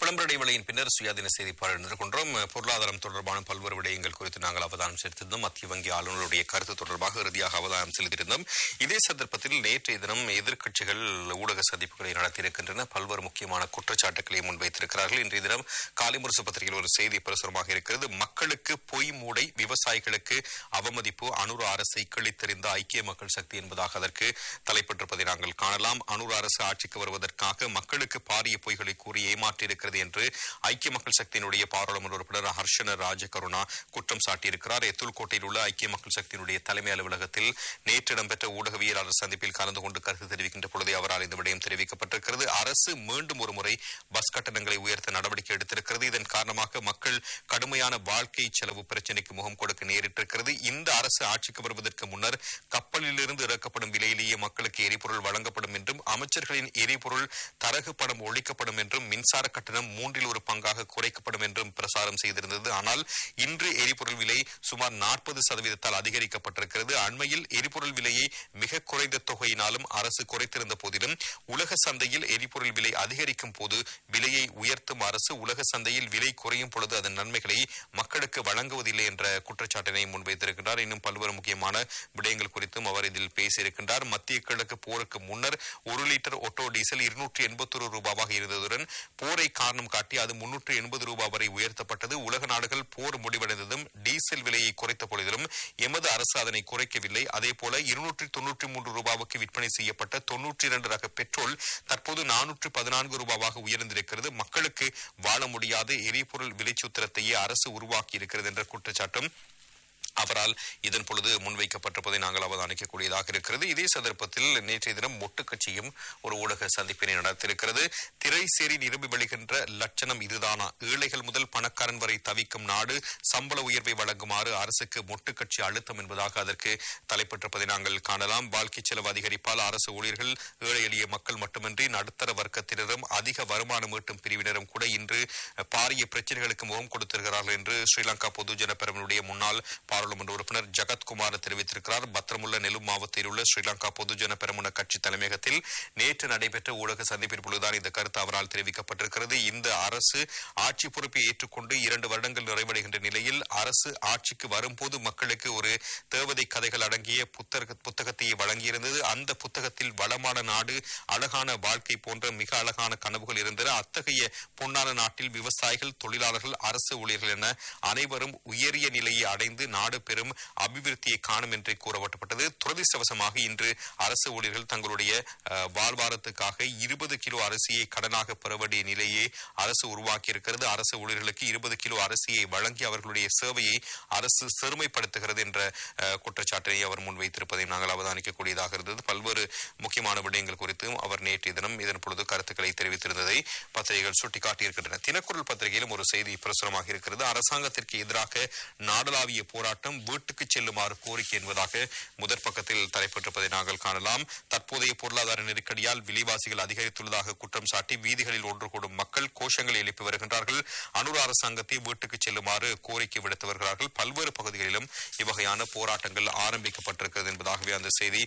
விளம்பர இடைவெளியின் பின்னர் சுயாதீன செய்திப்பாளர் நிற்கின்றோம் பொருளாதாரம் தொடர்பான பல்வேறு விடயங்கள் குறித்து நாங்கள் அவதானம் செலுத்தியிருந்தோம் மத்திய வங்கி ஆளுநருடைய கருத்து தொடர்பாக இறுதியாக அவதானம் செலுத்தியிருந்தோம் இதே சந்தர்ப்பத்தில் நேற்றைய தினம் எதிர்க்கட்சிகள் ஊடக சந்திப்புகளை நடத்தியிருக்கின்றன பல்வேறு முக்கியமான குற்றச்சாட்டுகளை முன்வைத்திருக்கிறார்கள் இன்றைய தினம் காலிமுரசு பத்திரிகையில் ஒரு செய்தி பிரசுரமாக இருக்கிறது மக்களுக்கு பொய் மூடை விவசாயிகளுக்கு அவமதிப்பு அனுர அரசை கிழித்தெறிந்த ஐக்கிய மக்கள் சக்தி என்பதாக அதற்கு தலைப்பட்டிருப்பதை நாங்கள் காணலாம் அனுர அரசு ஆட்சிக்கு வருவதற்காக மக்களுக்கு பாரிய பொய்களை கூறி ஏமாற்றியிருக்கிறது என்று ஐக்கிய மக்கள் சக்தியினுடைய பாராளுமன்ற உறுப்பினர் ஹர்ஷன ராஜகருணா குற்றம் சாட்டியிருக்கிறார் எத்துல்கோட்டையில் உள்ள ஐக்கிய மக்கள் சக்தியினுடைய தலைமை அலுவலகத்தில் நேற்று இடம்பெற்ற ஊடகவியலாளர் சந்திப்பில் கலந்து கொண்டு கருத்து தெரிவிக்கின்ற பொழுதே அவரால் இந்த விடயம் தெரிவிக்கப்பட்டிருக்கிறது அரசு மீண்டும் ஒருமுறை பஸ் கட்டணங்களை உயர்த்த நடவடிக்கை எடுத்திருக்கிறது இதன் காரணமாக மக்கள் கடுமையான வாழ்க்கை செலவு பிரச்சினைக்கு முகம் கொடுக்க நேரிட்டிருக்கிறது இந்த அரசு ஆட்சிக்கு வருவதற்கு முன்னர் கப்பலிலிருந்து இறக்கப்படும் விலையிலேயே மக்களுக்கு எரிபொருள் வழங்கப்படும் என்றும் அமைச்சர்களின் எரிபொருள் தரகு பணம் ஒழிக்கப்படும் என்றும் மின்சார கட்டணம் மூன்றில் ஒரு பங்காக குறைக்கப்படும் என்றும் பிரசாரம் செய்திருந்தது ஆனால் இன்று எரிபொருள் விலை சுமார் நாற்பது சதவீதத்தால் அதிகரிக்கப்பட்டிருக்கிறது அண்மையில் எரிபொருள் விலையை மிக குறைந்த தொகையினாலும் அரசு குறைத்திருந்த போதிலும் உலக சந்தையில் எரிபொருள் விலை அதிகரிக்கும் போது விலையை உயர்த்தும் அரசு உலக சந்தையில் விலை குறையும் பொழுது அதன் நன்மைகளை மக்களுக்கு வழங்குவதில்லை என்ற குற்றச்சாட்டினை முன்வைத்திருக்கிறார் இன்னும் பல்வேறு முக்கியமான விடயங்கள் குறித்தும் அவர் இதில் பேசியிருக்கின்றார் மத்திய கிழக்கு போருக்கு முன்னர் ஒரு லிட்டர் ஒட்டோ டீசல் இருநூற்றி எண்பத்தொரு ரூபாவாக இருந்ததுடன் போரை காரணம் காட்டி அது முன்னூற்று எண்பது ரூபாய் வரை உயர்த்தப்பட்டது உலக நாடுகள் போர் முடிவடைந்ததும் டீசல் விலையை குறைத்த பொழுதிலும் எமது அரசு அதனை குறைக்கவில்லை அதே போல இருநூற்றி தொன்னூற்றி மூன்று ரூபாவுக்கு விற்பனை செய்யப்பட்ட தொன்னூற்றி இரண்டு ரக பெட்ரோல் தற்போது நானூற்று பதினான்கு ரூபாவாக உயர்ந்திருக்கிறது மக்களுக்கு வாழ முடியாத எரிபொருள் விலைச்சூத்திரத்தையே அரசு உருவாக்கி இருக்கிறது என்ற குற்றச்சாட்டும் அவரால் இதன் பொழுது முன்வைக்கப்பட்டிருப்பதை நாங்கள் அவதானிக்கக்கூடியதாக இருக்கிறது இதே சந்தர்ப்பத்தில் நேற்றைய தினம் மொட்டு கட்சியும் ஒரு ஊடக சந்திப்பினை நடத்தியிருக்கிறது திரை சேரி நிரம்பி வழிகின்ற லட்சணம் இதுதானா ஏழைகள் முதல் பணக்காரன் வரை தவிக்கும் நாடு சம்பள உயர்வை வழங்குமாறு அரசுக்கு மொட்டு கட்சி அழுத்தம் என்பதாக அதற்கு தலைப்பட்டிருப்பதை நாங்கள் காணலாம் வாழ்க்கை செலவு அதிகரிப்பால் அரசு ஊழியர்கள் ஏழை எளிய மக்கள் மட்டுமின்றி நடுத்தர வர்க்கத்தினரும் அதிக வருமானம் ஈட்டும் பிரிவினரும் கூட இன்று பாரிய பிரச்சனைகளுக்கு முகம் கொடுத்திருக்கிறார்கள் என்று ஸ்ரீலங்கா பொதுஜன பெரமுடைய முன்னாள் பாராளுமன்ற உறுப்பினர் ஜகத்குமார் தெரிவித்திருக்கிறார் பத்திரமுள்ள நெலும் மாவட்டத்தில் உள்ள ஸ்ரீலங்கா பொதுஜன பெரமுன கட்சி தலைமையகத்தில் நேற்று நடைபெற்ற ஊடக சந்திப்பின் பொழுதுதான் இந்த கருத்து அவரால் தெரிவிக்கப்பட்டிருக்கிறது இந்த அரசு ஆட்சி பொறுப்பை ஏற்றுக்கொண்டு இரண்டு வருடங்கள் நிறைவடைகின்ற நிலையில் அரசு ஆட்சிக்கு வரும்போது மக்களுக்கு ஒரு தேவதை கதைகள் அடங்கிய புத்தக புத்தகத்தை வழங்கியிருந்தது அந்த புத்தகத்தில் வளமான நாடு அழகான வாழ்க்கை போன்ற மிக அழகான கனவுகள் இருந்தன அத்தகைய பொன்னான நாட்டில் விவசாயிகள் தொழிலாளர்கள் அரசு ஊழியர்கள் என அனைவரும் உயரிய நிலையை அடைந்து நாடு பெரும் அபிவிருத்தியை காணும் என்றே கூறப்பட்டது துரதிர்ஷ்டவசமாக இன்று அரசு ஊழியர்கள் தங்களுடைய அஹ், வாழ்வாரத்துக்காக இருபது கிலோ அரிசியை கடனாக பெற வேண்டிய நிலையை அரசு உருவாக்கி இருக்கிறது அரசு ஊழியர்களுக்கு இருபது கிலோ அரிசியை வழங்கி அவர்களுடைய சேவையை அரசு சிறுமைப்படுத்துகிறது என்ற அஹ், குற்றச்சாட்டை அவர் முன்வைத்திருப்பதை நாங்கள் அவதானிக்கக்கூடியதாக இருந்தது பல்வேறு முக்கியமான விடயங்கள் குறித்தும் அவர் நேற்றைய தினம் இதன் பொழுது கருத்துக்களை தெரிவித்திருந்ததை பத்திரிகைகள் சுட்டிக்காட்டியிருக்கின்றன தினக்குரல் பத்திரிகையிலும் ஒரு செய்தி பிரசுரமாக இருக்கிறது அரசாங்கத்திற்கு எதிராக நாடளாவிய போராட்டம் வீட்டுக்கு செல்லுமாறு கோரிக்கை என்பதாக முதற் பக்கத்தில் தலைப்பட்டிருப்பதை நாங்கள் காணலாம் தற்போதைய பொருளாதார நெருக்கடியால் விலைவாசிகள் அதிகரித்துள்ளதாக குற்றம் சாட்டி வீதிகளில் ஒன்று கூடும் மக்கள் கோஷங்களை எழுப்பி வருகின்றார்கள் அனுர அரசாங்கத்தை வீட்டுக்கு செல்லுமாறு கோரிக்கை விடுத்து வருகிறார்கள் பல்வேறு பகுதிகளிலும் இவ்வகையான போராட்டங்கள் ஆரம்பிக்கப்பட்டிருக்கிறது என்பதாகவே அந்த செய்தி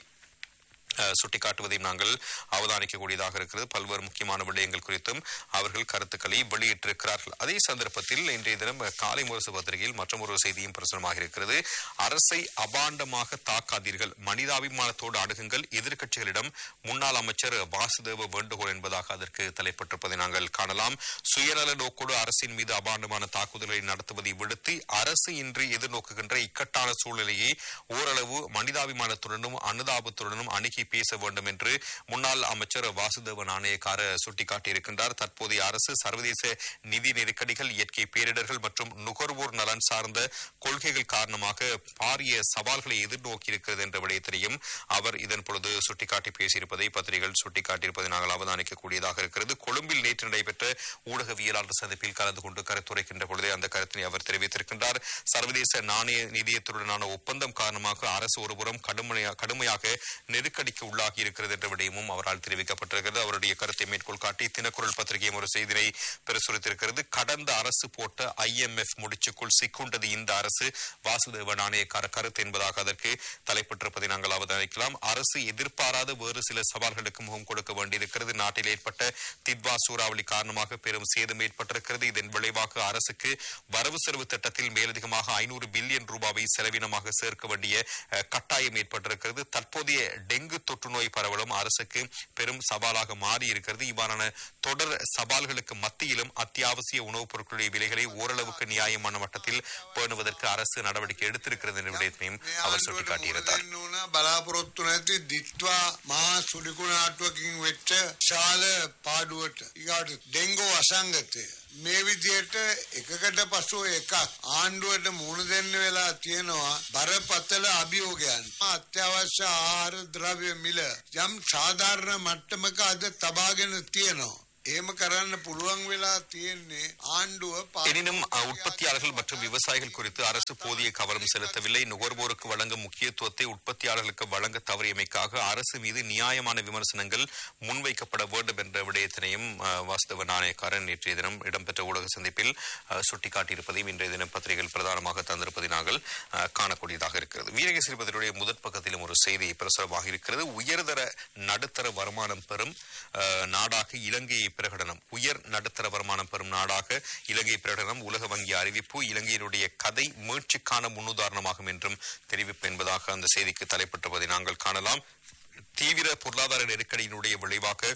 அஹ், சுட்டிக்காட்டுவதையும் நாங்கள் அவதானிக்கக்கூடியதாக இருக்கிறது பல்வேறு முக்கியமான விடயங்கள் குறித்தும் அவர்கள் கருத்துக்களை வெளியிட்டிருக்கிறார்கள் அதே சந்தர்ப்பத்தில் இன்றைய தினம் காலை முரசு பத்திரிகையில் மற்றும் ஒரு செய்தியும் பிரசுரமாக இருக்கிறது அரசை அபாண்டமாக தாக்காதீர்கள் மனிதாபிமானத்தோடு அணுகுங்கள் எதிர்க்கட்சிகளிடம் முன்னாள் அமைச்சர் வாசுதேவ வேண்டுகோள் என்பதாக அதற்கு தலைப்பட்டிருப்பதை நாங்கள் காணலாம் சுயநல நோக்கோடு அரசின் மீது அபாண்டமான தாக்குதல்களை நடத்துவதை விடுத்து அரசு இன்று எதிர்நோக்குகின்ற இக்கட்டான சூழ்நிலையை ஓரளவு மனிதாபிமானத்துடனும் அனுதாபத்துடனும் அணுகி பேச வேண்டும் என்று முன்னாள் அமைச்சர் வாசுதேவ நாணயக்கார சுட்டிக்காட்டியிருக்கின்றார் தற்போதைய அரசு சர்வதேச நிதி நெருக்கடிகள் இயற்கை பேரிடர்கள் மற்றும் நுகர்வோர் நலன் சார்ந்த கொள்கைகள் காரணமாக பாரிய சவால்களை எதிர்நோக்கி இருக்கிறது என்ற விடயத்திலையும் அவர் இதன் பொழுது சுட்டிக்காட்டி பேசியிருப்பதை பத்திரிகைகள் சுட்டிக்காட்டியிருப்பதை நாங்கள் அவதானிக்கக்கூடியதாக இருக்கிறது கொழும்பில் நேற்று நடைபெற்ற ஊடகவியலாளர் சந்திப்பில் கலந்து கொண்டு கருத்துரைக்கின்ற பொழுதே அந்த கருத்தினை அவர் தெரிவித்திருக்கின்றார் சர்வதேச நாணய நிதியத்துடனான ஒப்பந்தம் காரணமாக அரசு ஒருபுறம் கடுமையா- கடுமையாக நெருக்கடி நெருக்கடிக்கு உள்ளாகி இருக்கிறது என்ற விடயமும் அவரால் தெரிவிக்கப்பட்டிருக்கிறது அவருடைய கருத்தை மேற்கோள் காட்டி தினக்குரல் பத்திரிகையும் ஒரு செய்தியை பிரசுரித்திருக்கிறது கடந்த அரசு போட்ட ஐஎம்எஃப் முடிச்சுக்குள் சிக்குண்டது இந்த அரசு வாசுதேவ நாணயக்கார கருத்து என்பதாக அதற்கு தலைப்பட்டிருப்பதை நாங்கள் அவதானிக்கலாம் அரசு எதிர்பாராத வேறு சில சவால்களுக்கு முகம் கொடுக்க வேண்டியிருக்கிறது நாட்டில் ஏற்பட்ட திட்வா சூறாவளி காரணமாக பெரும் சேதம் ஏற்பட்டிருக்கிறது இதன் விளைவாக அரசுக்கு வரவு செலவு திட்டத்தில் மேலதிகமாக ஐநூறு பில்லியன் ரூபாவை செலவினமாக சேர்க்க வேண்டிய அஹ், கட்டாயம் ஏற்பட்டிருக்கிறது தற்போதைய டெங்கு தொற்று நோய் பரவலும் அரசுக்கு பெரும் சவாலாக மாறி இருக்கிறது இவ்வாறான தொடர் சவால்களுக்கு மத்தியிலும் அத்தியாவசிய உணவுப் பொருட்களுடைய விலைகளை ஓரளவுக்கு நியாயமான மட்டத்தில் பேணுவதற்கு அரசு நடவடிக்கை எடுத்திருக்கிறது என்ற விடயத்தையும் அவர் சுட்டிக்காட்டியிருந்தார் දෙන්න ඕන බලාපොරොත්තු නැති දිත්වා මහා සුලිකුණාටුවකින් වෙච්ච ශාල පාඩුවට ඊගාට ඩෙංගෝ අසංගතය මේ විදියට එකකට පසුව එකක් ආණ්ඩුවට මුණ දෙන්න වෙලා තියෙනවා බරපතල අභියෝගයන් අත්‍යවශ්‍ය ආහාර ද්‍රව්‍ය මිල යම් සාධාරණ මට්ටමක අද තබාගෙන තියෙනවා එහෙම කරන්න පුළුවන් වෙලා තියෙන්නේ ආණ්ඩුව පා- எனினும் அஹ், உற்பத்தியாளர்கள் மற்றும் விவசாயிகள் குறித்து அரசு போதிய கவனம் செலுத்தவில்லை நுகர்வோருக்கு வழங்கும் முக்கியத்துவத்தை உற்பத்தியாளர்களுக்கு வழங்க தவறியமைக்காக அரசு மீது நியாயமான விமர்சனங்கள் முன்வைக்கப்பட வேண்டும் என்ற விடயத்தினையும் அஹ், வாசுதேவ நாணயக்காரன் நேற்றைய தினம் இடம்பெற்ற ஊடக சந்திப்பில் அஹ், சுட்டிக்காட்டியிருப்பதையும் இன்றைய தினம் பத்திரிகைகள் பிரதானமாக தந்திருப்பதை நாங்கள் அஹ், காணக்கூடியதாக இருக்கிறது வீரகேசரி பத்திரிகையுடைய முதற் பக்கத்திலும் ஒரு செய்தி பிரசுரமாக இருக்கிறது உயர்தர நடுத்தர வருமானம் பெறும் அஹ், நாடாக இலங்கையை பிரகடனம் உயர் நடுத்தர வருமானம் பெறும் நாடாக இலங்கை பிரகடனம் உலக வங்கி அறிவிப்பு இலங்கையினுடைய கதை மீட்சிக்கான முன்னுதாரணமாகும் என்றும் தெரிவிப்பு என்பதாக அந்த செய்திக்கு தலைப்பட்டிருப்பதை நாங்கள் காணலாம் தீவிர பொருளாதார நெருக்கடியினுடைய விளைவாக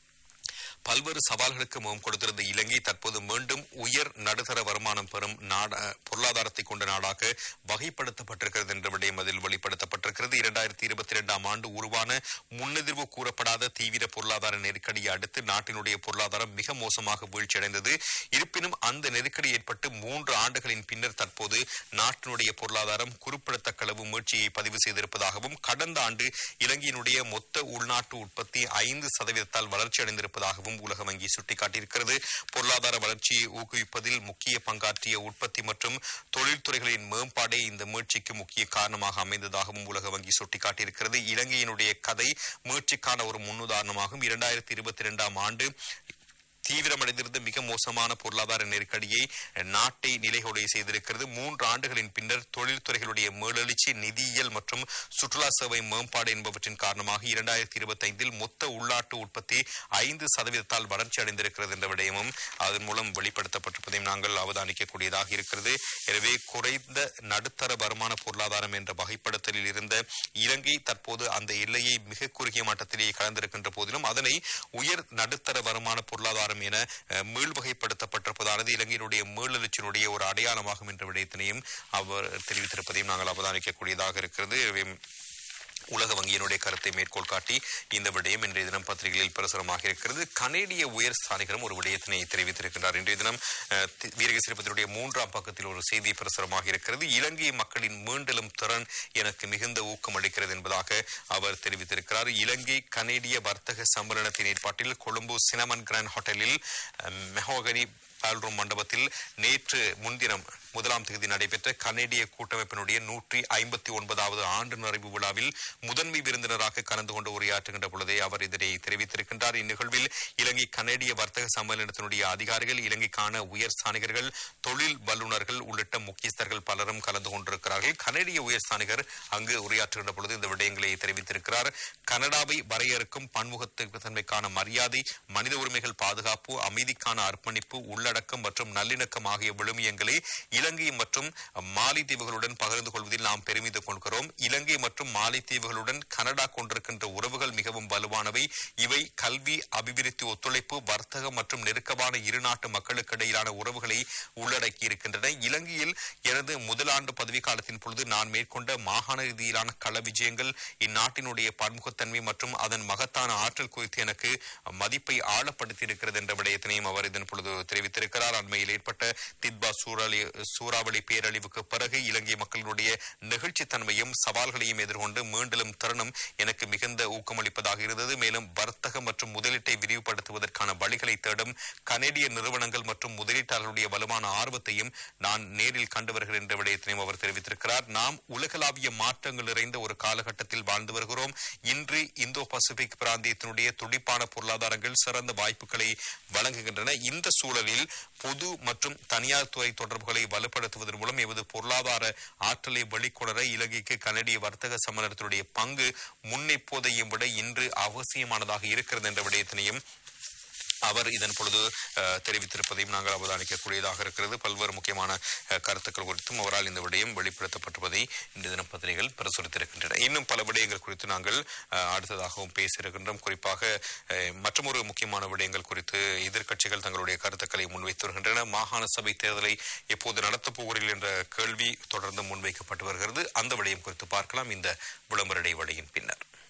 பல்வேறு சவால்களுக்கு முகம் கொடுத்திருந்த இலங்கை தற்போது மீண்டும் உயர் நடுத்தர வருமானம் பெறும் நாட பொருளாதாரத்தை கொண்ட நாடாக வகைப்படுத்தப்பட்டிருக்கிறது என்ற விடயம் அதில் வெளிப்படுத்தப்பட்டிருக்கிறது இரண்டாயிரத்தி இருபத்தி இரண்டாம் ஆண்டு உருவான முன்னெதிர்வு கூறப்படாத தீவிர பொருளாதார நெருக்கடியை அடுத்து நாட்டினுடைய பொருளாதாரம் மிக மோசமாக வீழ்ச்சியடைந்தது இருப்பினும் அந்த நெருக்கடி ஏற்பட்டு மூன்று ஆண்டுகளின் பின்னர் தற்போது நாட்டினுடைய பொருளாதாரம் குறிப்பிடத்தக்க அளவு மீழ்ச்சியை பதிவு செய்திருப்பதாகவும் கடந்த ஆண்டு இலங்கையினுடைய மொத்த உள்நாட்டு உற்பத்தி ஐந்து சதவீதத்தால் வளர்ச்சி அடைந்திருப்பதாகவும் உலக வங்கி சுட்டிக்காட்டியிருக்கிறது பொருளாதார வளர்ச்சியை ஊக்குவிப்பதில் முக்கிய பங்காற்றிய உற்பத்தி மற்றும் தொழில்துறைகளின் மேம்பாடே இந்த மீழ்ச்சிக்கு முக்கிய காரணமாக அமைந்ததாகவும் உலக வங்கி சுட்டிக்காட்டியிருக்கிறது இலங்கையினுடைய கதை மீழ்ச்சிக்கான ஒரு முன்னுதாரணமாகும் இரண்டாயிரத்தி இருபத்தி இரண்டாம் ஆண்டு தீவிரமடைந்திருந்த மிக மோசமான பொருளாதார நெருக்கடியை நாட்டை நிலைகுலைய செய்திருக்கிறது மூன்று ஆண்டுகளின் பின்னர் தொழில்துறைகளுடைய மேலெழுச்சி நிதியியல் மற்றும் சுற்றுலா சேவை மேம்பாடு என்பவற்றின் காரணமாக இரண்டாயிரத்தி இருபத்தி ஐந்தில் மொத்த உள்நாட்டு உற்பத்தி ஐந்து சதவீதத்தால் வளர்ச்சி அடைந்திருக்கிறது என்ற விடயமும் அதன் மூலம் வெளிப்படுத்தப்பட்டிருப்பதையும் நாங்கள் அவதானிக்கக்கூடியதாக இருக்கிறது எனவே குறைந்த நடுத்தர வருமான பொருளாதாரம் என்ற வகைப்படுத்தலில் இருந்த இலங்கை தற்போது அந்த எல்லையை மிக குறுகிய மட்டத்திலேயே கலந்திருக்கின்ற போதிலும் அதனை உயர் நடுத்தர வருமான பொருளாதாரம் என அஹ், மீள் வகைப்படுத்தப்பட்டிருப்பதானது இலங்கையினுடைய மீளெழுச்சியினுடைய ஒரு அடையாளமாகும் என்ற விடயத்தினையும் அவர் தெரிவித்திருப்பதையும் நாங்கள் அவதானிக்கக்கூடியதாக இருக்கிறது எனவே உலக வங்கியினுடைய கருத்தை மேற்கோள் காட்டி இந்த விடயம் இன்றைய தினம் பத்திரிகைகளில் பிரசுரமாக இருக்கிறது கனேடிய உயர் ஸ்தானிகரும் ஒரு விடயத்தினை தெரிவித்திருக்கின்றார் இன்றைய தினம் அஹ், தி- வீரகசிரிப்பத்தினுடைய மூன்றாம் பக்கத்தில் ஒரு செய்தி பிரசுரமாக இருக்கிறது இலங்கை மக்களின் மீண்டலும் திறன் எனக்கு மிகுந்த ஊக்கம் அளிக்கிறது என்பதாக அவர் தெரிவித்திருக்கிறார் இலங்கை கனேடிய வர்த்தக சம்மேளனத்தின் ஏற்பாட்டில் கொழும்பு சினமன் கிராண்ட் ஹோட்டலில் அஹ், மெஹோகனி பால்ரூம் மண்டபத்தில் நேற்று முன்தினம் முதலாம் தேதி நடைபெற்ற கனேடிய கூட்டமைப்பினுடைய நூற்றி ஐம்பத்தி ஒன்பதாவது ஆண்டு நிறைவு விழாவில் முதன்மை விருந்தினராக கலந்து கொண்டு உரையாற்றுகின்ற பொழுதே அவர் இதனை தெரிவித்திருக்கின்றார் இந்நிகழ்வில் இலங்கை கனேடிய வர்த்தக சம்மேளனத்தினுடைய அதிகாரிகள் இலங்கைக்கான உயர் ஸ்தானிகர்கள் தொழில் வல்லுநர்கள் உள்ளிட்ட முக்கியஸ்தர்கள் பலரும் கலந்து கொண்டிருக்கிறார்கள் கனேடிய உயர் ஸ்தானிகர் அங்கு உரையாற்றுகின்ற பொழுது இந்த விடயங்களை தெரிவித்திருக்கிறார் கனடாவை வரையறுக்கும் பன்முகத்தன்மைக்கான மரியாதை மனித உரிமைகள் பாதுகாப்பு அமைதிக்கான அர்ப்பணிப்பு உள்ளடக்கம் மற்றும் நல்லிணக்கம் ஆகிய விழுமியங்களை இலங்கை மற்றும் மாலைத்தீவுகளுடன் பகிர்ந்து கொள்வதில் நாம் பெருமிதம் கொள்கிறோம் இலங்கை மற்றும் மாலைத்தீவுகளுடன் கனடா கொண்டிருக்கின்ற உறவுகள் மிகவும் வலுவானவை இவை கல்வி அபிவிருத்தி ஒத்துழைப்பு வர்த்தகம் மற்றும் நெருக்கமான இரு நாட்டு மக்களுக்கு இடையிலான உறவுகளை உள்ளடக்கி இருக்கின்றன இலங்கையில் எனது முதலாண்டு பதவி காலத்தின் பொழுது நான் மேற்கொண்ட மாகாண ரீதியிலான கள விஜயங்கள் இந்நாட்டினுடைய பன்முகத்தன்மை மற்றும் அதன் மகத்தான ஆற்றல் குறித்து எனக்கு மதிப்பை ஆழப்படுத்தி இருக்கிறது என்ற விடயத்தினையும் அவர் இதன் பொழுது தெரிவித்திருக்கிறார் தெரிவித்திருக்கிறார் அண்மையில் ஏற்பட்ட தித்பா சூறாவளி சூறாவளி பேரழிவுக்கு பிறகு இலங்கை மக்களுடைய நெகிழ்ச்சித்தன்மையும் சவால்களையும் எதிர்கொண்டு மீண்டலும் தருணம் எனக்கு மிகுந்த ஊக்கமளிப்பதாக இருந்தது மேலும் வர்த்தக மற்றும் முதலீட்டை விரிவுபடுத்துவதற்கான வழிகளை தேடும் கனேடிய நிறுவனங்கள் மற்றும் முதலீட்டாளர்களுடைய வலுவான ஆர்வத்தையும் நான் நேரில் கண்டு வருகிறேன் என்ற விடயத்தினையும் அவர் தெரிவித்திருக்கிறார் நாம் உலகளாவிய மாற்றங்கள் நிறைந்த ஒரு காலகட்டத்தில் வாழ்ந்து வருகிறோம் இன்று இந்தோ பசிபிக் பிராந்தியத்தினுடைய துடிப்பான பொருளாதாரங்கள் சிறந்த வாய்ப்புகளை வழங்குகின்றன இந்த சூழலில் பொது மற்றும் தனியார் துறை தொடர்புகளை வலுப்படுத்துவதன் மூலம் எமது பொருளாதார ஆற்றலை வெளிக்கொணர இலங்கைக்கு கனடிய வர்த்தக சம்மேளனத்தினுடைய பங்கு முன்னெப்போதையும் விட இன்று அவசியமானதாக இருக்கிறது என்ற விடயத்தினையும் அவர் இதன் பொழுது அஹ், தெரிவித்திருப்பதையும் நாங்கள் அவதானிக்கக்கூடியதாக இருக்கிறது பல்வேறு முக்கியமான அஹ், கருத்துக்கள் குறித்தும் அவரால் இந்த விடயம் வெளிப்படுத்தப்பட்டுவதை இன்று தினம் பத்திரிகைகள் பிரசுரித்திருக்கின்றன இன்னும் பல விடயங்கள் குறித்து நாங்கள் அஹ், அடுத்ததாகவும் பேசியிருக்கின்றோம் குறிப்பாக அஹ், மற்றொரு முக்கியமான விடயங்கள் குறித்து எதிர்க்கட்சிகள் தங்களுடைய கருத்துக்களை முன்வைத்து வருகின்றன மாகாண சபை தேர்தலை எப்போது நடத்தப் போகிறீர்கள் என்ற கேள்வி தொடர்ந்து முன்வைக்கப்பட்டு வருகிறது அந்த விடயம் குறித்து பார்க்கலாம் இந்த விளம்பர இடைவெளியின் பின்னர்